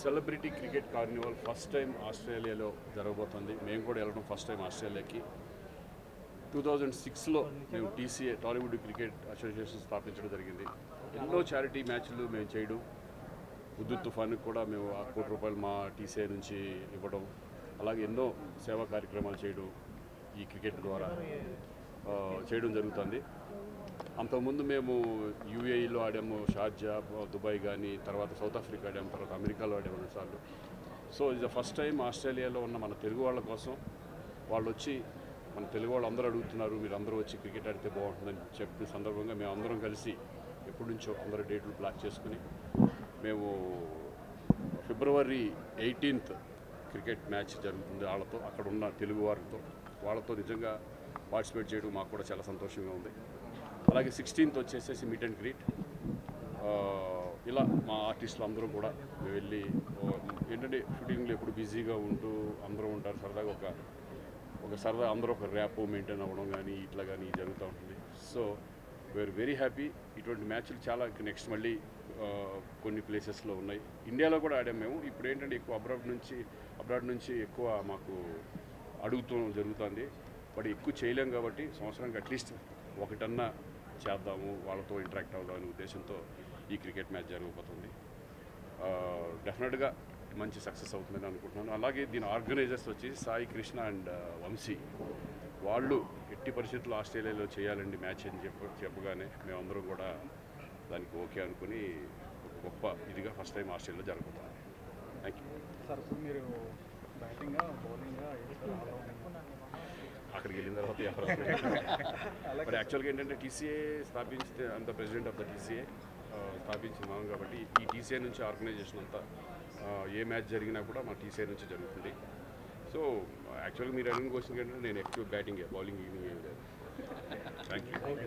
celebrity cricket carnival first time ఆస్ట్రేలియాలో జరగబోతుంది మేము కూడా వెళ్ళడం ఫస్ట్ టైం ఆస్ట్రేలియాకి టూ థౌజండ్ సిక్స్లో మేము టీసీఏ టాలీవుడ్ క్రికెట్ అసోసియేషన్ స్థాపించడం జరిగింది ఎన్నో చారిటీ మ్యాచ్లు మేము చేయడం ఉద్దు తుఫాన్కి కూడా మేము ఆ కోటి రూపాయలు మా టీసీఐ నుంచి ఇవ్వడం అలాగే ఎన్నో సేవా కార్యక్రమాలు చేయడం ఈ క్రికెట్ ద్వారా ఆ, చేయడం జరుగుతుంది అంతకుముందు మేము యూఏఈలో ఆడాము షార్జా దుబాయ్ కానీ తర్వాత సౌత్ ఆఫ్రికా ఆడాము తర్వాత అమెరికాలో ఆడాము రెండుసార్లు సో ఇది ద ఫస్ట్ టైం ఆస్ట్రేలియాలో ఉన్న మన తెలుగు వాళ్ళ కోసం వాళ్ళు వచ్చి మన తెలుగు వాళ్ళు అందరూ అడుగుతున్నారు మీరు అందరూ వచ్చి క్రికెట్ ఆడితే బాగుంటుందని చెప్పిన సందర్భంగా మేము అందరం కలిసి ఎప్పటి నుంచో అందరూ డేట్లు బ్లాక్ చేసుకుని మేము ఫిబ్రవరి ఎయిటీన్త్ క్రికెట్ మ్యాచ్ జరుగుతుంది వాళ్ళతో అక్కడ ఉన్న తెలుగు వారితో వాళ్ళతో నిజంగా పార్టిసిపేట్ చేయడం మాకు కూడా చాలా సంతోషంగా ఉంది అలాగే సిక్స్టీన్త్ వచ్చేసేసి మీట్ అండ్ గ్రీట్ ఇలా మా ఆర్టిస్టులు అందరూ కూడా మేము వెళ్ళి ఓ, ఏంటంటే షూటింగ్లో ఎప్పుడు బిజీగా ఉంటూ అందరూ ఉంటారు సరదాగా ఒక ఒక సరదా అందరూ ఒక ర్యాప్ మెయింటైన్ అవ్వడం కానీ ఇట్లా కానీ జరుగుతూ ఉంటుంది సో వీఆర్ వెరీ హ్యాపీ ఇటువంటి మ్యాచ్లు చాలా నెక్స్ట్ మళ్ళీ ఆ, కొన్ని ప్లేసెస్లో ఉన్నాయి ఇండియాలో కూడా ఆడాం మేము ఇప్పుడు ఏంటంటే ఎక్కువ అబ్రాడ్ నుంచి అబ్రాడ్ నుంచి ఎక్కువ మాకు అడుగుతూ జరుగుతుంది బట్ ఎక్కువ చేయలేం కాబట్టి సంవత్సరానికి అట్లీస్ట్ ఒకటన్నా చేద్దాము వాళ్ళతో ఇంటరాక్ట్ అవుదాం అనే ఉద్దేశంతో ఈ క్రికెట్ మ్యాచ్ జరగబోతుంది డెఫినెట్గా మంచి సక్సెస్ అవుతుందని అనుకుంటున్నాను అలాగే దీని ఆర్గనైజర్స్ వచ్చి సాయి కృష్ణ అండ్ వంశీ వాళ్ళు ఎట్టి పరిస్థితుల్లో ఆస్ట్రేలియాలో చేయాలండి మ్యాచ్ అని చెప్ప చెప్పగానే మేమందరం కూడా దానికి ఓకే అనుకుని ఒక గొప్ప ఇదిగా ఫస్ట్ టైం ఆస్ట్రేలియాలో జరగబోతుంది థ్యాంక్ యూ సార్ ఇప్పుడు మీరు బ్యాటింగా బౌలింగా అక్కడికి వెళ్ళిన తర్వాత ఎవరు మరి యాక్చువల్గా ఏంటంటే టీసీఏ స్థాపించితే అంత ప్రెసిడెంట్ ఆఫ్ ద టీసీఏ స్థాపించినాం కాబట్టి ఈ టీసీఏ నుంచి ఆర్గనైజేషన్ అంతా ఆ, ఏ మ్యాచ్ జరిగినా కూడా మా టీసీఏ నుంచి జరుగుతుంది సో యాక్చువల్గా మీరు అడిగిన క్వశ్చన్ ఏంటంటే నేను ఎక్కువ బ్యాటింగ్ బౌలింగ్ ఏమీ లేదు థ్యాంక్ యూ